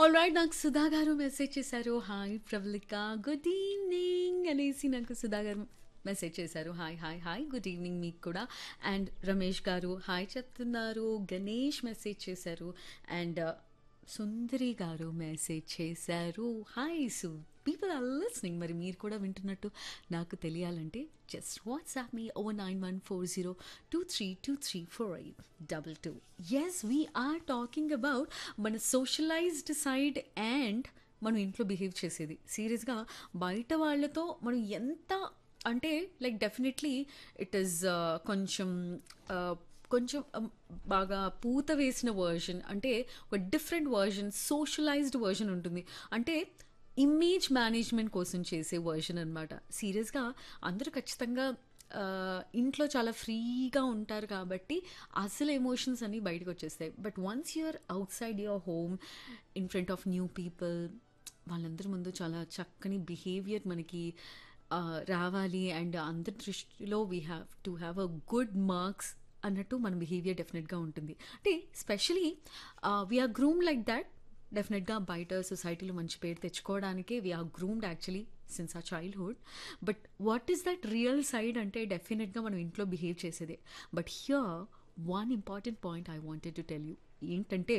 alright నాకు Sudha garu message చేశారు hi Pravalika good evening అనేసి నాకు సుధా గారు మెసేజ్ చేశారు hi hi hi good evening మీకు కూడా అండ్ రమేష్ గారు హాయ్ చెప్తున్నారు గణేష్ మెసేజ్ చేశారు అండ్ సుందరి గారు మెసేజ్ చేశారు హాయ్ సు పీపుల్ ఆర్ లిస్నింగ్ మరి మీరు కూడా వింటున్నట్టు నాకు తెలియాలంటే just WhatsApp me O nine one four zero two three two three four eight double two as we're talking about మన సోషలైజ్డ్ సైడ్ అండ్ మనం ఇంట్లో బిహేవ్ చేసేది సీరియస్గా బయట వాళ్ళతో మనం ఎంత అంటే లైక్ డెఫినెట్లీ ఇట్ ఈస్ కొంచెం uh, కొంచెం um, బాగా పూత వేసిన వర్జన్ అంటే ఒక డిఫరెంట్ వర్జన్ సోషలైజ్డ్ వర్జన్ ఉంటుంది అంటే ఇమేజ్ మేనేజ్మెంట్ కోసం చేసే వర్జన్ అనమాట సీరియస్గా అందరూ ఖచ్చితంగా ఆ, ఇంట్లో చాలా ఫ్రీగా ఉంటారు కాబట్టి అసలు ఎమోషన్స్ అన్నీ బయటకు వచ్చేస్తాయి but once you're outside your home in front of new people వాళ్ళందరి ముందు చాలా చక్కని బిహేవియర్ మనకి ఆ, రావాలి అండ్ అందరి దృష్టిలో we have to have a good marks అన్నట్టు మన బిహేవియర్ డెఫినెట్గా ఉంటుంది అంటే specially we're groom like that డెఫినెట్గా బయట సొసైటీలో మంచి పేరు తెచ్చుకోవడానికే వీఆర్ గ్రూమ్డ్ యాక్చువల్లీ సిన్స్ ఆ childhood but what is that real side అంటే డెఫినెట్గా మనం ఇంట్లో బిహేవ్ చేసేదే but here one important point I wanted to tell you ఏంటంటే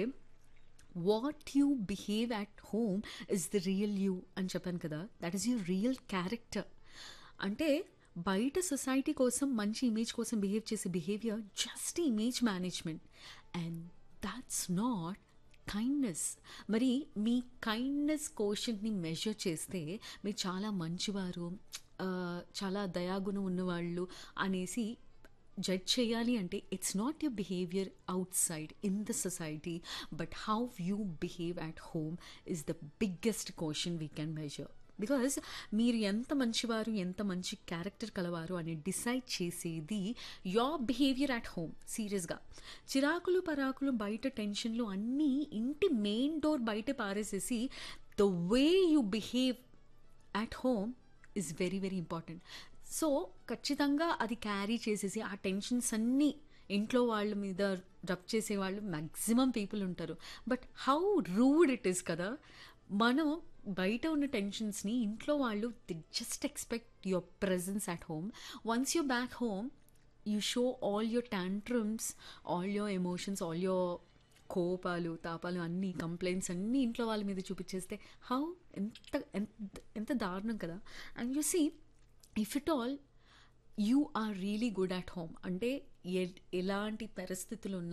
what you behave at home is the real you అని చెప్పాను కదా that is your real character అంటే బయట సొసైటీ కోసం మంచి ఇమేజ్ కోసం బిహేవ్ చేసే behaviour just image management and that's not kindness మరి మీ కైండ్నెస్ కోషన్ని మెజర్ చేస్తే మీరు చాలా మంచివారు ఆ, చాలా దయాగుణం ఉన్నవాళ్ళు అనేసి జడ్జ్ చేయాలి అంటే it's not your behaviour outside in the society but how you behave at home is the biggest question we can measure because మీరు ఎంత మంచివారు ఎంత మంచి క్యారెక్టర్ కలవారు అని డిసైడ్ చేసేది యోర్ బిహేవియర్ అట్ హోమ్ సీరియస్గా చిరాకులు పరాకులు బయట టెన్షన్లు అన్నీ ఇంటి మెయిన్ డోర్ బయట పారేసేసి the way you behave at home is very very important so ఖచ్చితంగా అది క్యారీ చేసేసి ఆ టెన్షన్స్ అన్నీ ఇంట్లో వాళ్ళ మీద రబ్ చేసే వాళ్ళు మ్యాక్సిమం పీపుల్ ఉంటారు but how rude it is కదా మనం బయట ఉన్న టెన్షన్స్ని ఇంట్లో వాళ్ళు they just expect your presence at home once you back home you show all your tantrums all your emotions all your కోపాలు తాపాలు అన్నీ కంప్లైంట్స్ అన్నీ ఇంట్లో వాళ్ళ మీద చూపించేస్తే హౌ ఎంత ఎంత ఎంత దారుణం కదా and you see if it all you are really good at home అంటే ఎ- ఎలాంటి పరిస్థితులు ఉన్నా